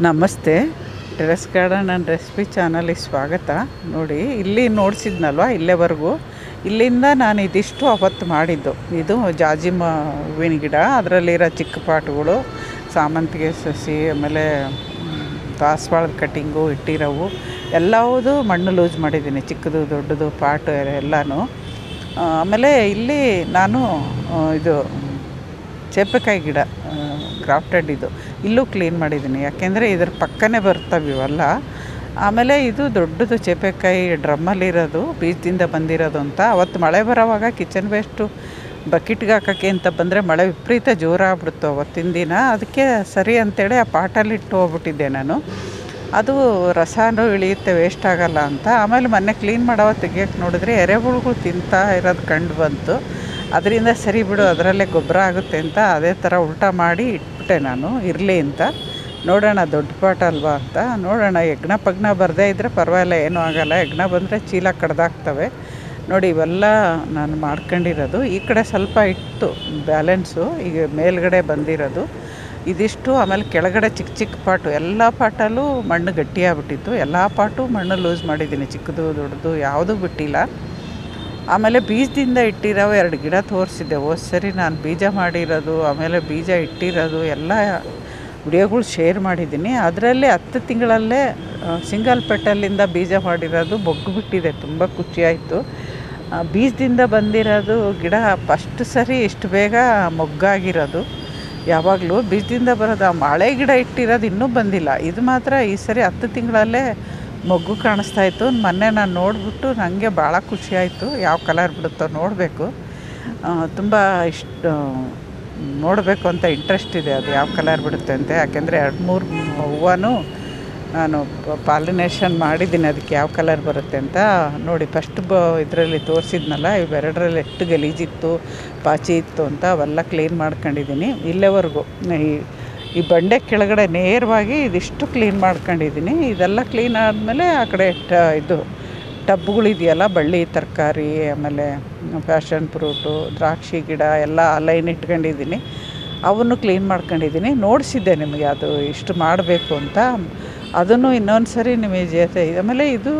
ನಮಸ್ತೆ terrace garden and recipe ಚಾನಲಿಗೆ ಸ್ವಾಗತ ನೋಡಿ ಇಲ್ಲಿ ನೋಡಿಸಿದ್ನಲ್ವ ಇಲ್ಲೇವರೆಗೂ ಇಲ್ಲಿಂದ ನಾನು ಇದಿಷ್ಟು ಅವತ್ತು ಮಾಡಿದ್ದು ಇದು ಜಾಜಿಮ ಹೂವಿನ ಗಿಡ ಅದರಲ್ಲಿರೋ ಚಿಕ್ಕ ಪಾಟ್ಗಳು ಸಾಮಂತಿಗೆ ಸಸಿ ಆಮೇಲೆ ಮ್, ದಾಸವಾಳದ ಕಟ್ಟಿಂಗು ಇಟ್ಟಿರೋವು ಎಲ್ಲವುದು ಮಣ್ಣು ಲೂಸ್ ಮಾಡಿದ್ದೀನಿ ಚಿಕ್ಕದು ದೊಡ್ಡದು ಪಾಟು ಎಲ್ಲನೂ ಆ, ಆಮೇಲೆ ಇಲ್ಲಿ ನಾನು ಆ, ಇದು ಚೇಪೆಕಾಯಿ ಗಿಡ ಗ್ರಾಫ್ಟೆಡ್ ಇದು ಇಲ್ಲೂ ಕ್ಲೀನ್ ಮಾಡಿದ್ದೀನಿ ಯಾಕೆಂದರೆ ಇದ್ರ ಪಕ್ಕನೇ ಬರ್ತವೆ ಇವೆಲ್ಲ ಆಮೇಲೆ ಇದು ದೊಡ್ಡದು ಚೇಪೆಕಾಯಿ ಡ್ರಮ್ಮಲ್ಲಿರೋದು ಬೀಜದಿಂದ ಬಂದಿರೋದು ಅಂತ ಅವತ್ತು ಮಳೆ ಬರೋವಾಗ ಕಿಚನ್ ವೇಸ್ಟು ಬಕೆಟ್ಗೆ ಹಾಕೋಕ್ಕೆ ಅಂತ ಬಂದರೆ ಮಳೆ ವಿಪರೀತ ಜೋರಾಗ್ಬಿಡ್ತು ಅವತ್ತಿನ ದಿನ ಅದಕ್ಕೆ ಸರಿ ಅಂತೇಳಿ ಆ ಪಾಟಲ್ಲಿ ಇಟ್ಟು ಹೋಗ್ಬಿಟ್ಟಿದ್ದೆ ನಾನು ಅದು ರಸನೂ ಇಳಿಯುತ್ತೆ ವೇಸ್ಟ್ ಆಗಲ್ಲ ಅಂತ ಆಮೇಲೆ ಮೊನ್ನೆ ಕ್ಲೀನ್ ಮಾಡೋ ತೆಗಿಯೋಕ್ಕೆ ನೋಡಿದ್ರೆ ಎರೆಹುಳುಗಳು ತಿಂತಾ ಇರೋದು ಕಂಡು ಬಂತು ಅದರಿಂದ ಸರಿ ಬಿಡು ಅದರಲ್ಲೇ ಗೊಬ್ಬರ ಆಗುತ್ತೆ ಅಂತ ಅದೇ ಥರ ಉಲ್ಟಾ ಮಾಡಿ ಇಟ್ಬಿಟ್ಟೆ ನಾನು ಇರಲಿ ಅಂತ ನೋಡೋಣ ದೊಡ್ಡ ಪಾಠ ಅಲ್ವಾ ಅಂತ ನೋಡೋಣ ಯಜ್ಞ ಪಗ್ನ ಬರದೇ ಇದ್ದರೆ ಪರವಾಗಿಲ್ಲ ಏನೂ ಆಗಲ್ಲ ಯಜ್ಞ ಬಂದರೆ ಚೀಲ ಕಡ್ದಾಕ್ತವೆ ನೋಡಿ ಇವೆಲ್ಲ ನಾನು ಮಾಡ್ಕೊಂಡಿರೋದು ಈ ಕಡೆ ಸ್ವಲ್ಪ ಇಟ್ಟು ಬ್ಯಾಲೆನ್ಸು ಈಗ ಮೇಲ್ಗಡೆ ಬಂದಿರೋದು ಇದಿಷ್ಟು ಆಮೇಲೆ ಕೆಳಗಡೆ ಚಿಕ್ಕ ಚಿಕ್ಕ ಪಾಟು ಎಲ್ಲ ಪಾಟಲ್ಲೂ ಮಣ್ಣು ಗಟ್ಟಿಯಾಗ್ಬಿಟ್ಟಿತ್ತು ಎಲ್ಲ ಪಾಟು ಮಣ್ಣು ಲೂಸ್ ಮಾಡಿದ್ದೀನಿ ಚಿಕ್ಕದು ದೊಡ್ಡದು ಯಾವುದೂ ಬಿಟ್ಟಿಲ್ಲ ಆಮೇಲೆ ಬೀಜದಿಂದ ಇಟ್ಟಿರೋ ಎರಡು ಗಿಡ ತೋರಿಸಿದ್ದೆ ಹೋದ್ ಸರಿ ನಾನು ಬೀಜ ಮಾಡಿರೋದು ಆಮೇಲೆ ಬೀಜ ಇಟ್ಟಿರೋದು ಎಲ್ಲ ವಿಡಿಯೋಗಳು ಶೇರ್ ಮಾಡಿದ್ದೀನಿ ಅದರಲ್ಲಿ ಹತ್ತು ತಿಂಗಳಲ್ಲೇ ಸಿಂಗಲ್ ಪೆಟಲ್ಲಿಂದ ಬೀಜ ಮಾಡಿರೋದು ಬೊಗ್ಗು ಬಿಟ್ಟಿದೆ ತುಂಬ ಖುಷಿಯಾಯಿತು ಆ, ಬೀಜದಿಂದ ಬಂದಿರೋದು ಗಿಡ ಫಸ್ಟ್ ಸರಿ ಇಷ್ಟು ಬೇಗ ಮೊಗ್ಗಾಗಿರೋದು ಯಾವಾಗಲೂ ಬೀಜದಿಂದ ಬರೋದು ಆ ಮಳೆ ಗಿಡ ಇಟ್ಟಿರೋದು ಇನ್ನೂ ಬಂದಿಲ್ಲ ಇದು ಮಾತ್ರ ಈ ಸರಿ ಹತ್ತು ತಿಂಗಳಲ್ಲೇ ಮೊಗ್ಗು ಕಾಣಿಸ್ತಾ ಇತ್ತು ಮೊನ್ನೆ ನಾನು ನೋಡಿಬಿಟ್ಟು ನನಗೆ ಭಾಳ ಖುಷಿಯಾಯಿತು ಯಾವ ಕಲರ್ ಬಿಡುತ್ತೋ ನೋಡಬೇಕು ತುಂಬ ಇಷ್ಟು ನೋಡಬೇಕು ಅಂತ ಇಂಟ್ರೆಸ್ಟ್ ಇದೆ ಅದು ಯಾವ ಕಲರ್ ಬಿಡುತ್ತೆ ಅಂತ ಯಾಕೆಂದರೆ ಎರಡು ಮೂರು ಹೂವನೂ ನಾನು ಪಾಲಿನೇಷನ್ ಮಾಡಿದ್ದೀನಿ ಅದಕ್ಕೆ ಯಾವ ಕಲರ್ ಬರುತ್ತೆ ಅಂತ ನೋಡಿ ಫಸ್ಟ್ ಬ ಇದರಲ್ಲಿ ತೋರಿಸಿದ್ನಲ್ಲ ಇವೆರಡರಲ್ಲಿ ಎಷ್ಟು ಗಲೀಜಿತ್ತು ಪಾಚಿ ಇತ್ತು ಅಂತ ಅವೆಲ್ಲ ಕ್ಲೀನ್ ಮಾಡ್ಕೊಂಡಿದ್ದೀನಿ ಇಲ್ಲೇವರೆಗೂ ಈ ಈ ಬಂಡೆ ಕೆಳಗಡೆ ನೇರವಾಗಿ ಇದಿಷ್ಟು ಕ್ಲೀನ್ ಮಾಡ್ಕೊಂಡಿದ್ದೀನಿ ಇದೆಲ್ಲ ಕ್ಲೀನ್ ಆದಮೇಲೆ ಆ ಕಡೆ ಟ ಇದು ಟಬ್ಗಳಿದೆಯಲ್ಲ ಬಳ್ಳಿ ತರಕಾರಿ ಆಮೇಲೆ ಪ್ಯಾಷನ್ ಫ್ರೂಟು ದ್ರಾಕ್ಷಿ ಗಿಡ ಎಲ್ಲ ಲೈನ್ ಇಟ್ಕೊಂಡಿದ್ದೀನಿ ಅವನ್ನು ಕ್ಲೀನ್ ಮಾಡ್ಕೊಂಡಿದ್ದೀನಿ ನೋಡಿಸಿದ್ದೆ ನಿಮಗೆ ಅದು ಇಷ್ಟು ಮಾಡಬೇಕು ಅಂತ ಅದನ್ನು ಇನ್ನೊಂದು ಸರಿ ನಿಮಗೆ ಜೊತೆ ಆಮೇಲೆ ಇದು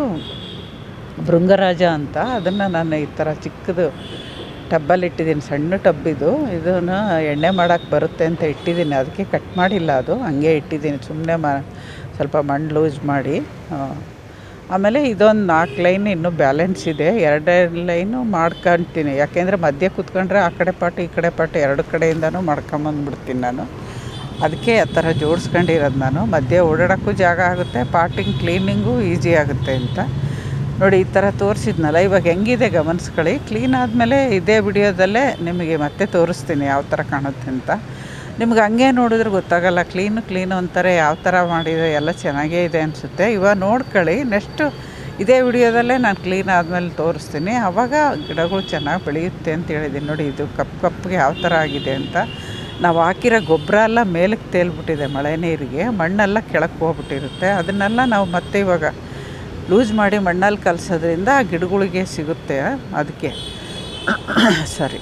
ಭೃಂಗರಾಜ ಅಂತ ಅದನ್ನು ನಾನು ಈ ಥರ ಚಿಕ್ಕದು ಟಬ್ಬಲ್ಲಿ ಇಟ್ಟಿದ್ದೀನಿ ಸಣ್ಣ ಟಬ್ ಇದು ಇದನ್ನು ಎಣ್ಣೆ ಮಾಡೋಕ್ಕೆ ಬರುತ್ತೆ ಅಂತ ಇಟ್ಟಿದ್ದೀನಿ ಅದಕ್ಕೆ ಕಟ್ ಮಾಡಿಲ್ಲ ಅದು ಹಂಗೆ ಇಟ್ಟಿದ್ದೀನಿ ಸುಮ್ಮನೆ ಮ ಸ್ವಲ್ಪ ಮಣ್ಣು ಲೂಸ್ ಮಾಡಿ ಆ, ಆಮೇಲೆ ಇದೊಂದು ನಾಲ್ಕು ಲೈನ್ ಇನ್ನೂ ಬ್ಯಾಲೆನ್ಸ್ ಇದೆ ಎರಡೆರಡು ಲೈನು ಮಾಡ್ಕೊಳ್ತೀನಿ ಯಾಕೆಂದರೆ ಮಧ್ಯೆ ಕೂತ್ಕೊಂಡ್ರೆ ಆ ಕಡೆ ಪಾಟು ಈ ಕಡೆ ಪಾಟು ಎರಡು ಕಡೆಯಿಂದನೂ ಮಾಡ್ಕೊಂಬಂದ್ಬಿಡ್ತೀನಿ ನಾನು ಅದಕ್ಕೆ ಆ ಥರ ಜೋಡಿಸ್ಕೊಂಡಿರೋದು ನಾನು ಮಧ್ಯೆ ಓಡಾಡೋಕ್ಕೂ ಜಾಗ ಆಗುತ್ತೆ ಪಾಟಿಂಗ್ ಕ್ಲೀನಿಂಗು ಈಸಿ ಆಗುತ್ತೆ ಅಂತ ನೋಡಿ ಈ ಥರ ತೋರಿಸಿದ್ನಲ್ಲ ಇವಾಗ ಹೆಂಗಿದೆ ಗಮನಿಸ್ಕೊಳ್ಳಿ ಕ್ಲೀನ್ ಆದಮೇಲೆ ಇದೇ ವಿಡಿಯೋದಲ್ಲೇ ನಿಮಗೆ ಮತ್ತೆ ತೋರಿಸ್ತೀನಿ ಯಾವ ಥರ ಕಾಣುತ್ತೆ ಅಂತ ನಿಮ್ಗೆ ಹಂಗೆ ನೋಡಿದ್ರೆ ಗೊತ್ತಾಗಲ್ಲ ಕ್ಲೀನು ಕ್ಲೀನು ಅಂತಾರೆ ಯಾವ ಥರ ಮಾಡಿದೆ ಎಲ್ಲ ಚೆನ್ನಾಗೇ ಇದೆ ಅನಿಸುತ್ತೆ ಇವಾಗ ನೋಡ್ಕೊಳ್ಳಿ ನೆಕ್ಸ್ಟು ಇದೇ ವಿಡಿಯೋದಲ್ಲೇ ನಾನು ಕ್ಲೀನ್ ಆದಮೇಲೆ ತೋರಿಸ್ತೀನಿ ಆವಾಗ ಗಿಡಗಳು ಚೆನ್ನಾಗಿ ಬೆಳೆಯುತ್ತೆ ಅಂತ ಹೇಳಿದ್ದೀನಿ ನೋಡಿ ಇದು ಕಪ್ಪು ಕಪ್ಪಿಗೆ ಯಾವ ಥರ ಆಗಿದೆ ಅಂತ ನಾವು ಹಾಕಿರೋ ಗೊಬ್ಬರ ಎಲ್ಲ ಮೇಲಕ್ಕೆ ತೇಲ್ಬಿಟ್ಟಿದೆ ಮಳೆ ನೀರಿಗೆ ಮಣ್ಣೆಲ್ಲ ಕೆಳಕ್ಕೆ ಹೋಗ್ಬಿಟ್ಟಿರುತ್ತೆ ಅದನ್ನೆಲ್ಲ ನಾವು ಮತ್ತೆ ಇವಾಗ ಲೂಸ್ ಮಾಡಿ ಮಣ್ಣಲ್ಲಿ ಕಲಸೋದ್ರಿಂದ ಆ ಗಿಡಗಳಿಗೆ ಸಿಗುತ್ತೆ ಅದಕ್ಕೆ ಸರಿ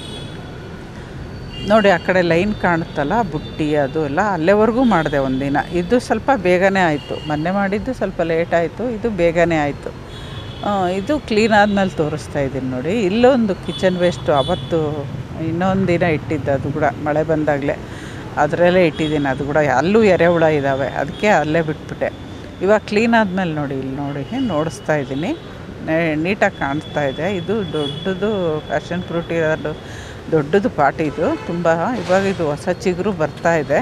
ನೋಡಿ ಆ ಕಡೆ ಲೈನ್ ಕಾಣುತ್ತಲ್ಲ ಬುಟ್ಟಿ ಅದು ಎಲ್ಲ ಅಲ್ಲೇವರೆಗೂ ಮಾಡಿದೆ ಒಂದಿನ ಇದು ಸ್ವಲ್ಪ ಬೇಗನೆ ಆಯಿತು ಮೊನ್ನೆ ಮಾಡಿದ್ದು ಸ್ವಲ್ಪ ಲೇಟ್ ಆಯಿತು ಇದು ಬೇಗನೆ ಆಯಿತು ಇದು ಕ್ಲೀನ್ ಆದಮೇಲೆ ತೋರಿಸ್ತಾ ಇದ್ದೀನಿ ನೋಡಿ ಇಲ್ಲೊಂದು ಕಿಚನ್ ವೇಸ್ಟು ಅವತ್ತು ಇನ್ನೊಂದು ದಿನ ಇಟ್ಟಿದ್ದು ಅದು ಕೂಡ ಮಳೆ ಬಂದಾಗಲೇ ಅದರಲ್ಲೇ ಇಟ್ಟಿದ್ದೀನಿ ಅದು ಕೂಡ ಅಲ್ಲೂ ಎರೆಹುಳ ಇದ್ದಾವೆ ಅದಕ್ಕೆ ಅಲ್ಲೇ ಬಿಟ್ಬಿಟ್ಟೆ ಇವಾಗ ಕ್ಲೀನ್ ಆದಮೇಲೆ ನೋಡಿ ಇಲ್ಲಿ ನೋಡಿ ನೋಡಿಸ್ತಾ ಇದ್ದೀನಿ ನೀಟಾಗಿ ಕಾಣಿಸ್ತಾ ಇದೆ ಇದು ದೊಡ್ಡದು ಪ್ಯಾಷನ್ ಫ್ರೂಟ್ ಇರೋದು ದೊಡ್ಡದು ಪಾಟ್ ಇದು ತುಂಬ ಇವಾಗ ಇದು ಹೊಸ ಚಿಗುರು ಬರ್ತಾ ಇದೆ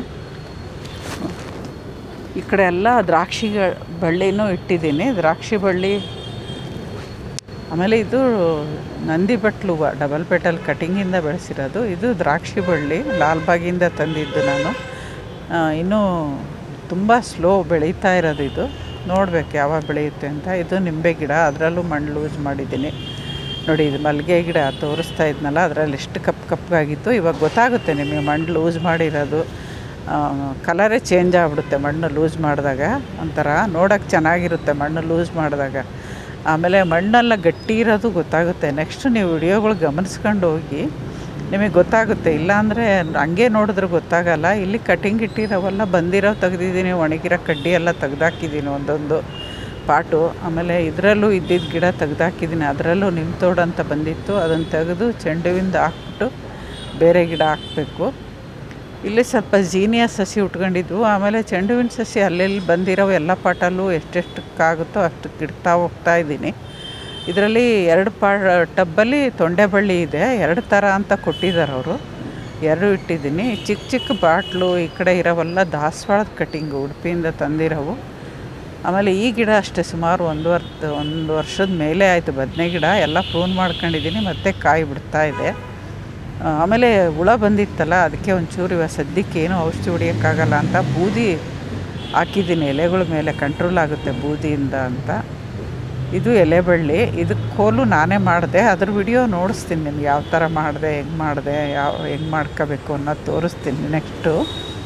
ಈ ಕಡೆ ಎಲ್ಲ ದ್ರಾಕ್ಷಿ ಬಳ್ಳಿನೂ ಇಟ್ಟಿದ್ದೀನಿ ದ್ರಾಕ್ಷಿ ಬಳ್ಳಿ ಆಮೇಲೆ ಇದು ನಂದಿ ಬಟ್ಲು ಹೂವು ಡಬಲ್ ಪೆಟಲ್ ಕಟಿಂಗಿಂದ ಬೆಳೆಸಿರೋದು ಇದು ದ್ರಾಕ್ಷಿ ಬಳ್ಳಿ ಲಾಲ್ಬಾಗಿಂದ ತಂದಿದ್ದು ನಾನು ಆ, ಇನ್ನೂ ತುಂಬ ಸ್ಲೋ ಬೆಳೀತಾ ಇರೋದು ಇದು ನೋಡ್ಬೇಕು ಯಾವಾಗ ಬೆಳೆಯುತ್ತೆ ಅಂತ ಇದು ನಿಂಬೆ ಗಿಡ ಅದರಲ್ಲೂ ಮಣ್ಣು ಲೂಸ್ ಮಾಡಿದ್ದೀನಿ ನೋಡಿ ಇದು ಮಲ್ಲಿಗೆ ಗಿಡ ತೋರಿಸ್ತಾ ಇದ್ನಲ್ಲ ಅದರಲ್ಲಿ ಎಷ್ಟು ಕಪ್ಪು ಕಪ್ಪಗಾಗಿತ್ತು ಇವಾಗ ಗೊತ್ತಾಗುತ್ತೆ ನಿಮಗೆ ಮಣ್ಣು ಲೂಸ್ ಮಾಡಿರೋದು ಕಲರೇ ಚೇಂಜ್ ಆಗಿಬಿಡುತ್ತೆ ಮಣ್ಣು ಲೂಸ್ ಮಾಡಿದಾಗ ಒಂಥರ ನೋಡೋಕ್ಕೆ ಚೆನ್ನಾಗಿರುತ್ತೆ ಮಣ್ಣು ಲೂಸ್ ಮಾಡಿದಾಗ ಆಮೇಲೆ ಮಣ್ಣೆಲ್ಲ ಗಟ್ಟಿ ಇರೋದು ಗೊತ್ತಾಗುತ್ತೆ ನೆಕ್ಸ್ಟ್ ನೀವು ವಿಡಿಯೋಗಳು ಗಮನಿಸ್ಕೊಂಡು ಹೋಗಿ ನಿಮಗೆ ಗೊತ್ತಾಗುತ್ತೆ ಇಲ್ಲಾಂದರೆ ಹಂಗೆ ನೋಡಿದ್ರೆ ಗೊತ್ತಾಗಲ್ಲ ಇಲ್ಲಿ ಕಟಿಂಗ್ ಇಟ್ಟಿರೋವೆಲ್ಲ ಬಂದಿರೋ ತೆಗ್ದಿದ್ದೀನಿ ಒಣಗಿರೋ ಕಡ್ಡಿ ಎಲ್ಲ ತೆಗ್ದಾಕಿದ್ದೀನಿ ಒಂದೊಂದು ಪಾಟು ಆಮೇಲೆ ಇದರಲ್ಲೂ ಇದ್ದಿದ್ದ ಗಿಡ ತೆಗ್ದಾಕಿದ್ದೀನಿ ಅದರಲ್ಲೂ ನಿಮ್ತೋಡು ಅಂತ ಬಂದಿತ್ತು ಅದನ್ನು ತೆಗೆದು ಚೆಂಡುವಿಂದ ಹಾಕ್ಬಿಟ್ಟು ಬೇರೆ ಗಿಡ ಹಾಕಬೇಕು ಇಲ್ಲಿ ಸ್ವಲ್ಪ ಜೀನಿಯ ಸಸಿ ಉಟ್ಕೊಂಡಿದ್ವು ಆಮೇಲೆ ಚೆಂಡುವಿನ ಸಸಿ ಅಲ್ಲೆಲ್ಲಿ ಬಂದಿರೋ ಎಲ್ಲ ಪಾಟಲ್ಲೂ ಎಷ್ಟೆಷ್ಟಕ್ಕಾಗುತ್ತೋ ಅಷ್ಟು ಇಡ್ತಾ ಹೋಗ್ತಾ ಇದ್ದೀನಿ ಇದರಲ್ಲಿ ಎರಡು ಪಾ ಟಬ್ಬಲ್ಲಿ ತೊಂಡೆಬಳ್ಳಿ ಇದೆ ಎರಡು ಥರ ಅಂತ ಕೊಟ್ಟಿದ್ದಾರೆ ಅವರು ಎರಡು ಇಟ್ಟಿದ್ದೀನಿ ಚಿಕ್ಕ ಚಿಕ್ಕ ಬಾಟ್ಲು ಈ ಕಡೆ ಇರೋವೆಲ್ಲ ದಾಸವಾಳದ ಕಟಿಂಗು ಉಡುಪಿಯಿಂದ ತಂದಿರೋವು ಆಮೇಲೆ ಈ ಗಿಡ ಅಷ್ಟೇ ಸುಮಾರು ಒಂದು ವರ್ಷ ಒಂದು ವರ್ಷದ ಮೇಲೆ ಆಯಿತು ಬದನೆ ಗಿಡ ಎಲ್ಲ ಪ್ರೂನ್ ಮಾಡ್ಕೊಂಡಿದ್ದೀನಿ ಮತ್ತೆ ಕಾಯಿ ಬಿಡ್ತಾ ಇದೆ ಆ, ಆಮೇಲೆ ಹುಳ ಬಂದಿತ್ತಲ್ಲ ಅದಕ್ಕೆ ಒಂಚೂರು ಇವಾಗ ಸದ್ಯಕ್ಕೆ ಏನೂ ಔಷಧಿ ಹೊಡಿಯೋಕ್ಕಾಗಲ್ಲ ಅಂತ ಬೂದಿ ಹಾಕಿದ್ದೀನಿ ಎಲೆಗಳ ಮೇಲೆ ಕಂಟ್ರೋಲ್ ಆಗುತ್ತೆ ಬೂದಿಯಿಂದ ಅಂತ ಇದು ಎಲೆ ಬಳ್ಳಿ ಇದಕ್ಕೆ ಕೋಲು ನಾನೇ ಮಾಡಿದೆ ಅದ್ರ ವಿಡಿಯೋ ನೋಡಿಸ್ತೀನಿ ನಿಮ್ಗೆ ಯಾವ ಥರ ಮಾಡಿದೆ ಹೆಂಗೆ ಮಾಡಿದೆ ಯಾವ ಹೆಂಗೆ ಮಾಡ್ಕೋಬೇಕು ಅನ್ನೋದು ತೋರಿಸ್ತೀನಿ ನೆಕ್ಸ್ಟು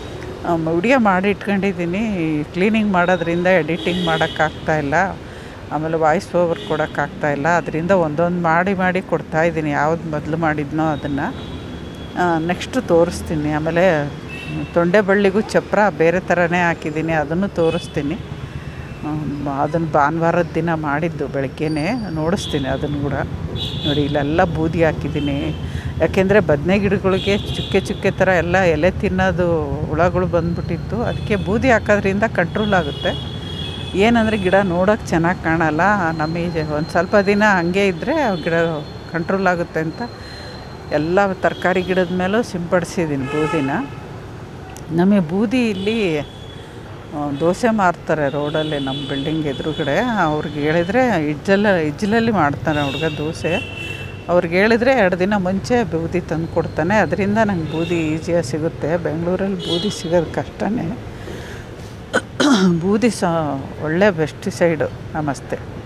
ವಿಡಿಯೋ ಮಾಡಿ ಇಟ್ಕೊಂಡಿದ್ದೀನಿ ಕ್ಲೀನಿಂಗ್ ಮಾಡೋದ್ರಿಂದ ಎಡಿಟಿಂಗ್ ಮಾಡೋಕ್ಕಾಗ್ತಾ ಇಲ್ಲ ಆಮೇಲೆ ವಾಯ್ಸ್ ಓವರ್ ಕೊಡೋಕ್ಕಾಗ್ತಾ ಇಲ್ಲ ಅದರಿಂದ ಒಂದೊಂದು ಮಾಡಿ ಮಾಡಿ ಕೊಡ್ತಾಯಿದ್ದೀನಿ ಯಾವ್ದು ಮೊದಲು ಮಾಡಿದ್ನೋ ಅದನ್ನು ನೆಕ್ಸ್ಟು ತೋರಿಸ್ತೀನಿ ಆಮೇಲೆ ತೊಂಡೆ ಬಳ್ಳಿಗೂ ಚಪ್ರ ಬೇರೆ ಥರನೇ ಹಾಕಿದ್ದೀನಿ ಅದನ್ನು ತೋರಿಸ್ತೀನಿ ಅದನ್ನು ಭಾನುವಾರದ ದಿನ ಮಾಡಿದ್ದು ಬೆಳಗ್ಗೆನೇ ನೋಡಿಸ್ತೀನಿ ಅದನ್ನು ಕೂಡ ನೋಡಿ ಇಲ್ಲೆಲ್ಲ ಬೂದಿ ಹಾಕಿದ್ದೀನಿ ಯಾಕೆಂದರೆ ಬದನೆ ಗಿಡಗಳಿಗೆ ಚುಕ್ಕೆ ಚುಕ್ಕೆ ಥರ ಎಲ್ಲ ಎಲೆ ತಿನ್ನೋದು ಹುಳಗಳು ಬಂದ್ಬಿಟ್ಟಿತ್ತು ಅದಕ್ಕೆ ಬೂದಿ ಹಾಕೋದ್ರಿಂದ ಕಂಟ್ರೋಲ್ ಆಗುತ್ತೆ ಏನಂದರೆ ಗಿಡ ನೋಡೋಕೆ ಚೆನ್ನಾಗಿ ಕಾಣಲ್ಲ ನಮಗೆ ಒಂದು ಸ್ವಲ್ಪ ದಿನ ಹಾಗೆ ಇದ್ದರೆ ಗಿಡ ಕಂಟ್ರೋಲ್ ಆಗುತ್ತೆ ಅಂತ ಎಲ್ಲ ತರಕಾರಿ ಗಿಡದ ಮೇಲೂ ಸಿಂಪಡಿಸಿದ್ದೀನಿ ಬೂದಿನ ನಮಗೆ ಬೂದಿ ಇಲ್ಲಿ ಆ, ದೋಸೆ ಮಾರ್ತಾರೆ ರೋಡಲ್ಲಿ ನಮ್ಮ ಬಿಲ್ಡಿಂಗ್ ಎದುರುಗಡೆ ಅವ್ರಿಗೆ ಹೇಳಿದರೆ ಇಜ್ಜಲ್ಲ ಇಜ್ಜಲಲ್ಲಿ ಮಾಡ್ತಾನೆ ಹುಡುಗ ದೋಸೆ ಅವ್ರಿಗೆ ಹೇಳಿದರೆ ಎರಡು ದಿನ ಮುಂಚೆ ಬೂದಿ ತಂದು ಕೊಡ್ತಾನೆ ಅದರಿಂದ ನಂಗೆ ಬೂದಿ ಈಸಿಯಾಗಿ ಸಿಗುತ್ತೆ ಬೆಂಗಳೂರಲ್ಲಿ ಬೂದಿ ಸಿಗೋದು ಕಷ್ಟನೇ ಬೂದಿ ಸಹ ಒಳ್ಳೆ ಪೆಸ್ಟಿಸೈಡು ನಮಸ್ತೆ